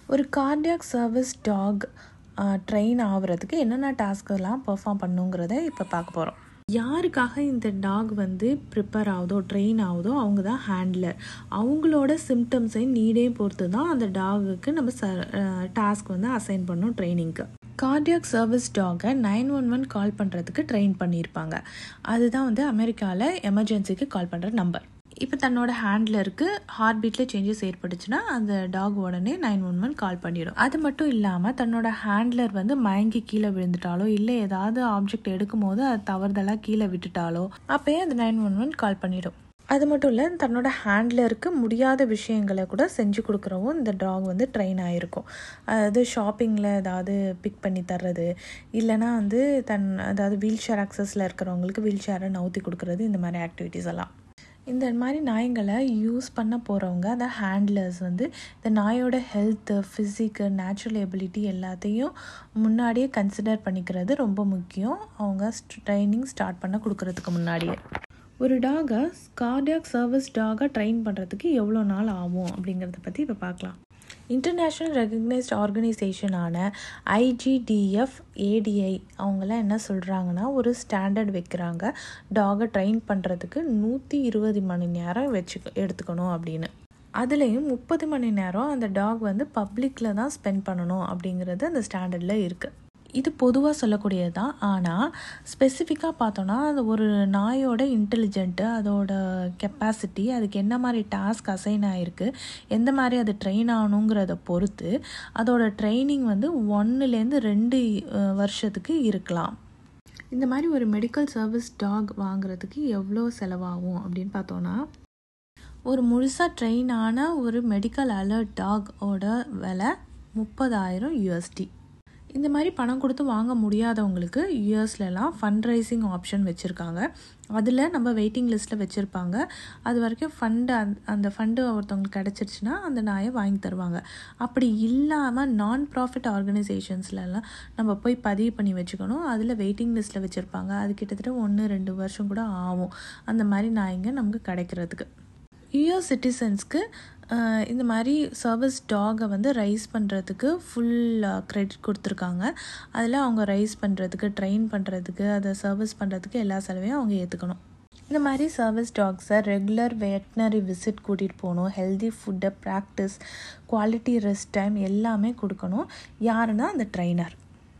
ஒரு cardiac service talk train ஆகுறதுக்கு என்னென்ன டாஸ்க்கெல்லாம் பெர்ஃபார்ம் பண்ணுங்கிறத இப்போ பார்க்க போகிறோம் யாருக்காக இந்த டாக் வந்து ப்ரிப்பேர் ஆகுதோ ட்ரெயின் ஆகுதோ அவங்க தான் ஹேண்ட்லர் அவங்களோட சிம்டம்ஸையும் நீடையும் பொறுத்து தான் அந்த டாகுக்கு நம்ம ச டாஸ்க் வந்து அசைன் பண்ணோம் ட்ரைனிங்க்கு கார்டியாக் சர்வீஸ் டாகை நைன் ஒன் ஒன் கால் பண்ணுறதுக்கு ட்ரெயின் பண்ணியிருப்பாங்க அதுதான் வந்து அமெரிக்காவில் எமர்ஜென்சிக்கு கால் பண்ணுற நம்பர் இப்போ தன்னோட ஹேண்ட்லருக்கு ஹார்ட் பீட்டில் சேஞ்சஸ் ஏற்பட்டுச்சுன்னா அந்த டாக் உடனே நைன் ஒன் ஒன் கால் பண்ணிடும் அது மட்டும் இல்லாமல் தன்னோட ஹேண்ட்லர் வந்து மயங்கி கீழே விழுந்துட்டாலோ இல்லை ஏதாவது ஆப்ஜெக்ட் எடுக்கும் போது அது தவறுதலாக கீழே விட்டுட்டாலோ அப்போயே அது நைன் ஒன் ஒன் கால் பண்ணிடும் அது மட்டும் இல்லை தன்னோட ஹேண்ட்லருக்கு முடியாத விஷயங்களை கூட செஞ்சு கொடுக்குறவும் இந்த டாக் வந்து ட்ரெயின் ஆகிருக்கும் அதாவது ஷாப்பிங்கில் ஏதாவது பிக் பண்ணி தர்றது இல்லைனா வந்து தன் அதாவது வீல் சேர் அக்சஸில் இருக்கிறவங்களுக்கு வீல் சேரை நவுத்தி கொடுக்குறது இந்த மாதிரி ஆக்டிவிட்டீஸ் எல்லாம் இந்த மாதிரி நாய்களை யூஸ் பண்ண போகிறவங்க அந்த ஹேண்ட்லர்ஸ் வந்து இந்த நாயோட ஹெல்த்து ஃபிசிக்கு நேச்சுரல் எபிலிட்டி எல்லாத்தையும் முன்னாடியே கன்சிடர் பண்ணிக்கிறது ரொம்ப முக்கியம் அவங்க ட்ரைனிங் ஸ்டார்ட் பண்ண கொடுக்கறதுக்கு முன்னாடியே ஒரு டாகை கார்டியாக் சர்வீஸ் டாகை ட்ரெயின் பண்ணுறதுக்கு எவ்வளோ நாள் ஆகும் அப்படிங்கிறத பற்றி இப்போ பார்க்கலாம் இன்டர்நேஷ்னல் ரெகக்னைஸ்ட் ஆர்கனைசேஷனான ஐஜிடிஎஃப் ஏடிஐ அவங்களாம் என்ன சொல்கிறாங்கன்னா ஒரு ஸ்டாண்டர்ட் வைக்கிறாங்க டாகை ட்ரெயின் பண்ணுறதுக்கு நூற்றி இருபது மணி நேரம் வச்சு எடுத்துக்கணும் அப்படின்னு அதுலேயும் முப்பது மணி நேரம் அந்த டாக் வந்து பப்ளிக்கில் தான் ஸ்பெண்ட் பண்ணணும் அப்படிங்கிறது அந்த ஸ்டாண்டர்டில் இருக்குது இது பொதுவாக சொல்லக்கூடியது தான் ஆனால் ஸ்பெசிஃபிக்காக பார்த்தோன்னா அது ஒரு நாயோட இன்டெலிஜென்ட்டு அதோட கெப்பாசிட்டி அதுக்கு என்ன மாதிரி டாஸ்க் அசைன் ஆகிருக்கு எந்த மாதிரி அது ட்ரெயின் ஆகணுங்கிறத பொறுத்து அதோட ட்ரைனிங் வந்து ஒன்றுலேருந்து ரெண்டு வருஷத்துக்கு இருக்கலாம் இந்த மாதிரி ஒரு மெடிக்கல் சர்வீஸ் டாக் வாங்குறதுக்கு எவ்வளோ செலவாகும் அப்படின்னு பார்த்தோன்னா ஒரு முழுசாக ட்ரெயின் ஆன ஒரு மெடிக்கல் அலர்ட் டாகோட விலை முப்பதாயிரம் யூஎஸ்டி இந்த மாதிரி பணம் கொடுத்து வாங்க முடியாதவங்களுக்கு யூஎஸ்லலாம் ஃபண்ட் ரைசிங் ஆப்ஷன் வச்சுருக்காங்க அதில் நம்ம வெயிட்டிங் லிஸ்ட்டில் வச்சுருப்பாங்க அது வரைக்கும் ஃபண்டு அந் அந்த ஃபண்டு ஒருத்தவங்களுக்கு கிடச்சிருச்சுன்னா அந்த நாயை வாங்கி தருவாங்க அப்படி இல்லாமல் நான் ப்ராஃபிட் ஆர்கனைசேஷன்ஸ்லலாம் நம்ம போய் பதிவு பண்ணி வச்சுக்கணும் அதில் வெயிட்டிங் லிஸ்ட்டில் வச்சுருப்பாங்க அது கிட்டத்தட்ட ஒன்று ரெண்டு வருஷம் கூட ஆகும் அந்த மாதிரி நாய்ங்க நமக்கு கிடைக்கிறதுக்கு யூஎஸ் சிட்டிசன்ஸ்க்கு இந்த மாதிரி சர்வீஸ் டாகை வந்து ரைஸ் பண்ணுறதுக்கு ஃபுல் க்ரெடிட் கொடுத்துருக்காங்க அதில் அவங்க ரைஸ் பண்ணுறதுக்கு ட்ரெயின் பண்ணுறதுக்கு அதை சர்வீஸ் பண்ணுறதுக்கு எல்லா செலவையும் அவங்க ஏற்றுக்கணும் இந்த மாதிரி சர்வீஸ் டாக்ஸை ரெகுலர் வெட்னரி விசிட் கூட்டிகிட்டு போகணும் ஹெல்தி ஃபுட்டை ப்ராக்டிஸ் குவாலிட்டி ரெஸ்ட் டைம் எல்லாமே கொடுக்கணும் யாருன்னா அந்த ட்ரைனர்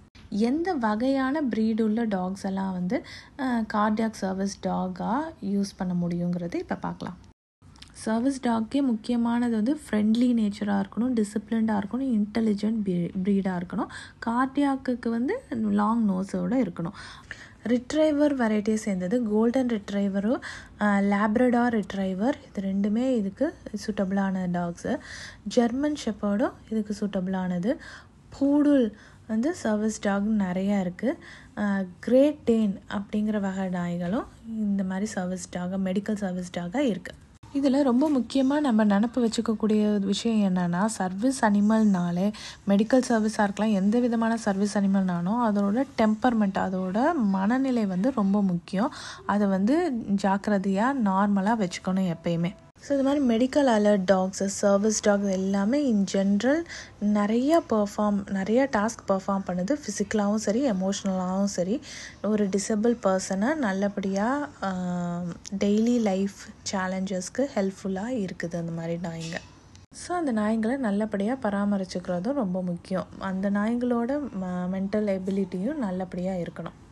எந்த வகையான ப்ரீடு உள்ள டாக்ஸ் எல்லாம் வந்து கார்டியாக் சர்வீஸ் டாகாக யூஸ் பண்ண முடியுங்கிறது இப்போ பார்க்கலாம் சர்வீஸ் டாக்கே முக்கியமானது வந்து ஃப்ரெண்ட்லி நேச்சராக இருக்கணும் டிசிப்ளின்டாக இருக்கணும் இன்டெலிஜென்ட் ப்ரீடாக இருக்கணும் கார்டியாக்கு வந்து லாங் நோஸோடு இருக்கணும் ரிட்ரைவர் வெரைட்டியை சேர்ந்தது கோல்டன் ரிட்ரைவரும் லேப்ரடார் ரிட்ரைவர் இது ரெண்டுமே இதுக்கு சூட்டபிளான டாக்ஸு ஜெர்மன் ஷெப்பர்டும் இதுக்கு சூட்டபிளானது பூடுல் வந்து சர்வீஸ் டாக் நிறையா இருக்குது கிரேட் டேன் அப்படிங்கிற வகை நாய்களும் இந்த மாதிரி சர்வீஸ் டாக மெடிக்கல் சர்வீஸ் டாகாக இருக்குது இதில் ரொம்ப முக்கியமாக நம்ம நினப்பு வச்சுக்கக்கூடிய விஷயம் என்னென்னா சர்வீஸ் அனிமல்னாலே மெடிக்கல் சர்வீஸாக இருக்கலாம் எந்த விதமான சர்வீஸ் அனிமல்னாலும் அதோட டெம்பர்மெண்ட் அதோட மனநிலை வந்து ரொம்ப முக்கியம் அதை வந்து ஜாக்கிரதையாக நார்மலாக வச்சுக்கணும் எப்பயுமே ஸோ இது மாதிரி medical alert dogs service dogs எல்லாமே இன் ஜென்ரல் நிறையா பர்ஃபார்ம் நிறையா டாஸ்க் பர்ஃபார்ம் பண்ணுது ஃபிசிக்கலாகவும் சரி எமோஷ்னலாகவும் சரி ஒரு டிசபிள் பர்சனை நல்லபடியாக டெய்லி லைஃப் சேலஞ்சஸ்க்கு ஹெல்ப்ஃபுல்லாக இருக்குது அந்த மாதிரி நாய்ங்க ஸோ அந்த நாய்ங்களை நல்லபடியாக பராமரிச்சுக்கிறதும் ரொம்ப முக்கியம் அந்த நாய்களோட மென்டல் எபிலிட்டியும் நல்லபடியாக இருக்கணும்